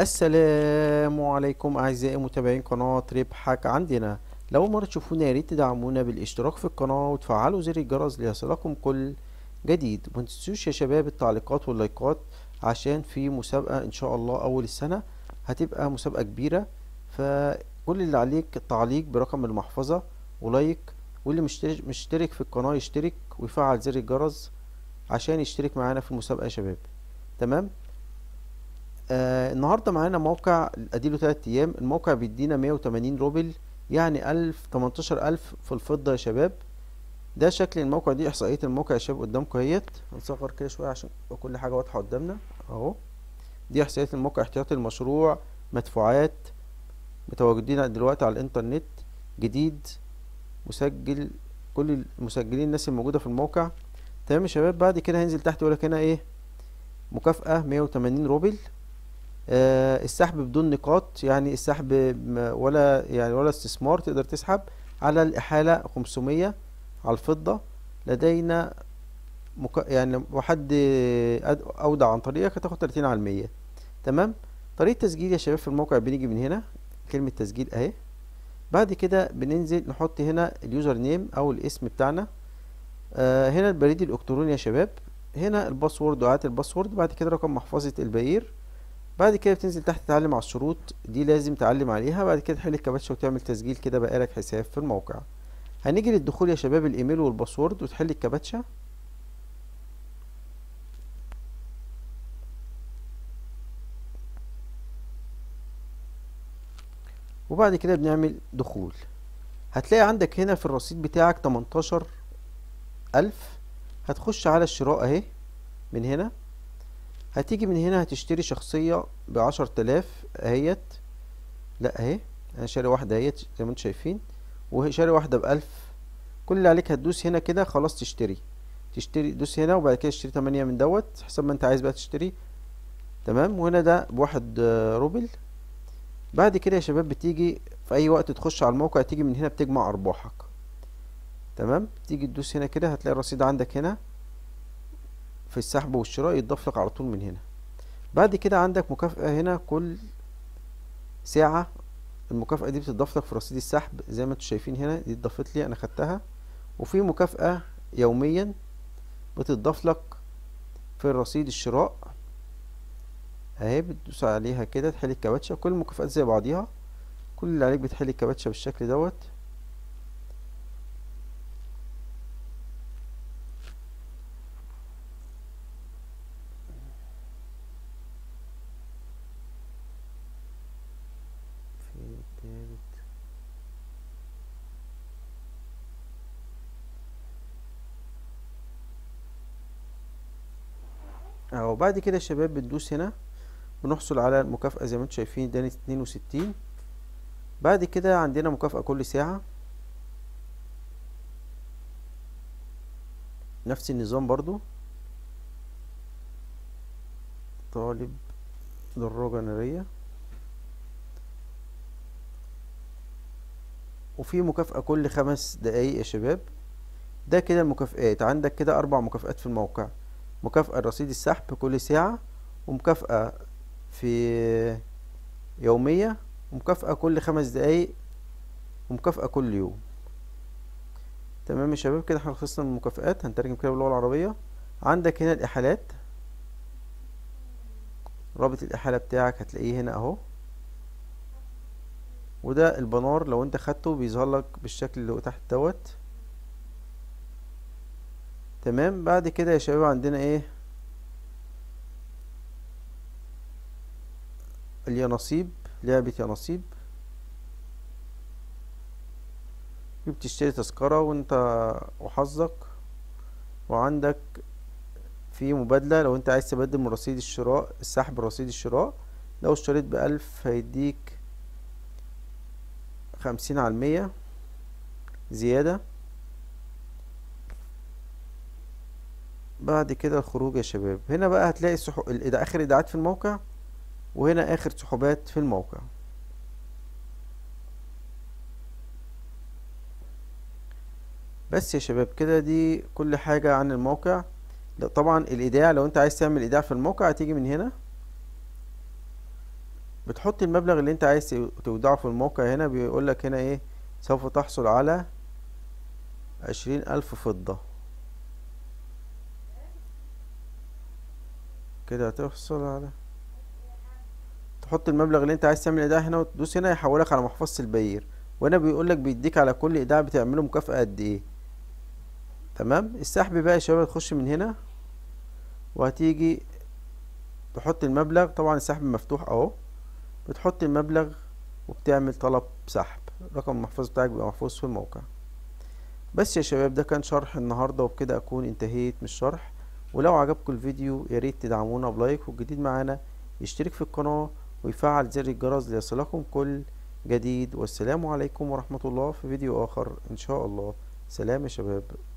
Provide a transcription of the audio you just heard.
السلام عليكم أعزائي متابعين قناة ربحك عندنا لو مرة تشوفونا ياريت تدعمونا بالاشتراك في القناة وتفعلوا زر الجرس ليصلكم كل جديد ومتنسوش يا شباب التعليقات واللايكات عشان في مسابقة إن شاء الله أول السنة هتبقى مسابقة كبيرة فكل اللي عليك التعليق برقم المحفظة ولايك واللي مشترك, مشترك في القناة يشترك ويفعل زر الجرس عشان يشترك معانا في المسابقة يا شباب تمام آه النهارده معانا موقع اديله 3 ايام الموقع بيدينا 180 روبل يعني 1000 18000 في الفضه يا شباب ده شكل الموقع دي احصائيه الموقع يا شباب قدامكم اهيت هنصغر كده شويه عشان كل حاجه واضحه قدامنا اهو دي احصائيه الموقع احتياطي المشروع مدفوعات متواجدين دلوقتي على الانترنت جديد مسجل كل المسجلين الناس الموجوده في الموقع تمام يا شباب بعد كده هنزل تحت يقولك هنا ايه مكافأة 180 روبل آه السحب بدون نقاط يعني السحب ولا يعني ولا استثمار تقدر تسحب على الإحالة 500 على الفضة لدينا مك... يعني وحد أودع عن طريقك هتاخد 30 على المية تمام طريقة تسجيل يا شباب في الموقع بنيجي من هنا كلمة تسجيل اهي بعد كده بننزل نحط هنا اليوزر نيم أو الاسم بتاعنا آه هنا البريد الإلكتروني يا شباب هنا الباسورد وعات الباسورد بعد كده رقم محفظة البير بعد كده بتنزل تحت تتعلم على الشروط دي لازم تعلم عليها بعد كده تحل الكباتشة وتعمل تسجيل كده بقالك حساب في الموقع هنيجي للدخول يا شباب الايميل والباسورد وتحل الكباتشة وبعد كده بنعمل دخول هتلاقي عندك هنا في الرصيد بتاعك 18 ألف هتخش على الشراء اهي من هنا هتيجي من هنا هتشتري شخصية بعشر تلاف اهيت لا اهي انا شاري واحدة اهيت زي ما انتم شايفين وشاري واحدة بألف كل اللي عليك هتدوس هنا كده خلاص تشتري تشتري دوس هنا وبعد كده تشتري تمانية من دوت حسب ما انت عايز بقى تشتري تمام وهنا ده بواحد روبل بعد كده يا شباب بتيجي في اي وقت تخش على الموقع تيجي من هنا بتجمع ارباحك تمام تيجي تدوس هنا كده هتلاقي الرصيد عندك هنا في السحب والشراء يتضاف لك على طول من هنا بعد كده عندك مكافأة هنا كل ساعة المكافأة دي بتضاف لك في رصيد السحب زي ما انتم شايفين هنا دي اتضافت لي انا خدتها وفي مكافأة يوميا بتضاف لك في رصيد الشراء اهي بتدوس عليها كده تحل الكباتشة كل المكافآت زي بعضيها كل اللي عليك بتحل الكباتشة بالشكل دوت اهو بعد كده يا شباب بندوس هنا بنحصل على المكافأة زي ما انتم شايفين اداني اتنين وستين بعد كده عندنا مكافأة كل ساعة نفس النظام برضو طالب دراجة نارية وفي مكافأة كل خمس دقايق يا شباب ده كده المكافآت عندك كده أربع مكافآت في الموقع مكافأة رصيد السحب كل ساعة ومكافأة في يومية ومكافأة كل خمس دقايق ومكافأة كل يوم تمام يا شباب كده احنا خلصنا من المكافآت هنترجم كده باللغة العربية عندك هنا الإحالات رابط الإحالة بتاعك هتلاقيه هنا اهو وده البنار لو انت خدته بيظهر لك بالشكل اللي تحت دوت تمام بعد كده يا شباب عندنا ايه اليانصيب لعبة يانصيب بتشتري تذكرة وانت وحظك وعندك في مبادلة لو انت عايز تبدل من رصيد الشراء السحب رصيد الشراء لو اشتريت بألف هيديك خمسين على المية زيادة بعد كده الخروج يا شباب هنا بقى هتلاقي السحو... اخر ايداعات في الموقع وهنا اخر سحوبات في الموقع بس يا شباب كده دي كل حاجة عن الموقع طبعا الايداع لو انت عايز تعمل ايداع في الموقع هتيجي من هنا بتحط المبلغ اللي انت عايز تودعه في الموقع هنا بيقولك هنا ايه سوف تحصل على عشرين ألف فضة كده هتحصل على تحط المبلغ اللي انت عايز تعمل ايداع هنا وتدوس هنا يحولك على محفظة البير وهنا بيقولك بيديك على كل ايداع بتعمله مكافأة قد ايه تمام السحب بقى يا شباب تخش من هنا وهتيجي تحط المبلغ طبعا السحب مفتوح اهو بتحط المبلغ وبتعمل طلب سحب رقم المحفظة بتاعك بيبقى محفوظ في الموقع بس يا شباب ده كان شرح النهاردة وبكده أكون انتهيت من الشرح ولو عجبكم الفيديو ياريت تدعمونا بلايك والجديد معانا يشترك في القناة ويفعل زر الجرس ليصلكم كل جديد والسلام عليكم ورحمة الله في فيديو آخر إن شاء الله سلام يا شباب